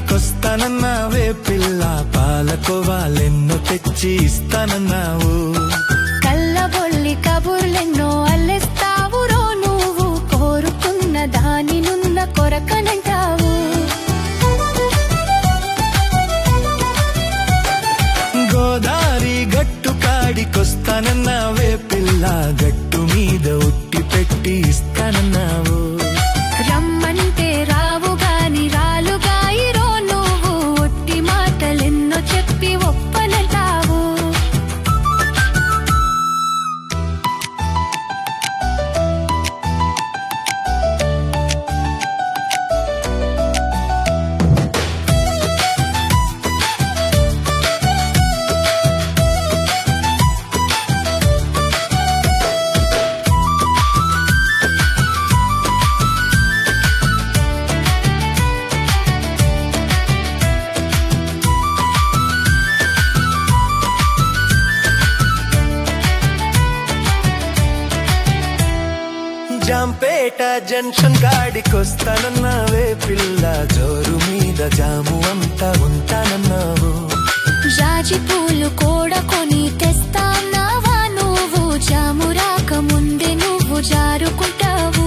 కాడికొస్తానన్నావే పిల్ల పాలకోవాలెన్నో తెచ్చి ఇస్తానన్నావు కళ్ళబొల్లి కబుర్లెన్నో అల్లెస్తావురో నువ్వు కోరుకున్న దాని నున్న కొరకనంటావు గోదారి గట్టు కాడికొస్తానన్నావే పిల్ల గట్టు మీద ఉట్టి పెట్టి ఇస్తానన్నావు రమ్మంటే రావు గాని రాలుగాయిరో నువ్వు ఒట్టి మాటలెన్నో చెప్పి ఒప్పనంటావు జాంపేట జంక్షన్ కాడికొస్తానన్నావే పిల్ల జోరు మీద జాము అంతా ఉంటానన్నావు జాజి పూలు కూడా కొని తెస్తాన్నావా నువ్వు జాము రాక ముందే నువ్వు జారుకుంటావు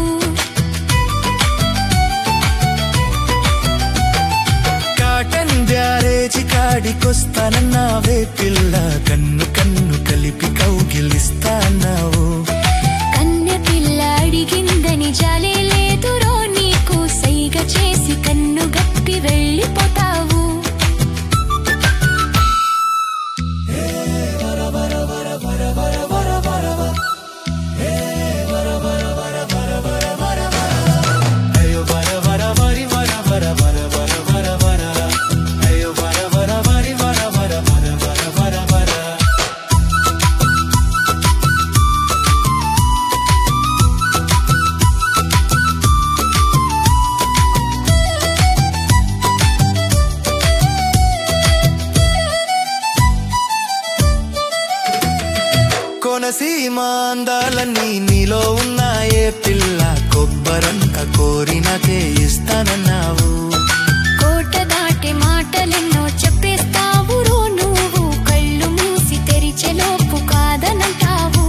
కాటన్ బ్యారేజీ కాడికొస్తానన్నావే పిల్ల కన్ను కన్ను కలిపి కౌగిలిస్తాన్నావు కన్నె పిల్ల అడిగిందని జాలే లేదురో నీకు సైగ చేసి కన్ను గప్పి వెళ్ళిపోతావు అయ్యో వర వర వరి వర వర వర వర వర వర అయ్యో వర వర వరి వర వర వర వర వర వర కోనసీమ అందాలన్నీ నీలో ఉన్నాయే పిల్ల కొబ్బరంత కోరినకే ఇస్తానన్నావు కోట దాటే మాటలెన్నో చెప్పేస్తావురో నువ్వు కళ్ళు మూసి తెరిచెలోపు కాదనంటావు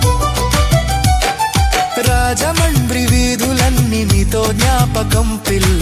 రాజమండ్రి వీధులన్నీ నీతో జ్ఞాపకం పిల్ల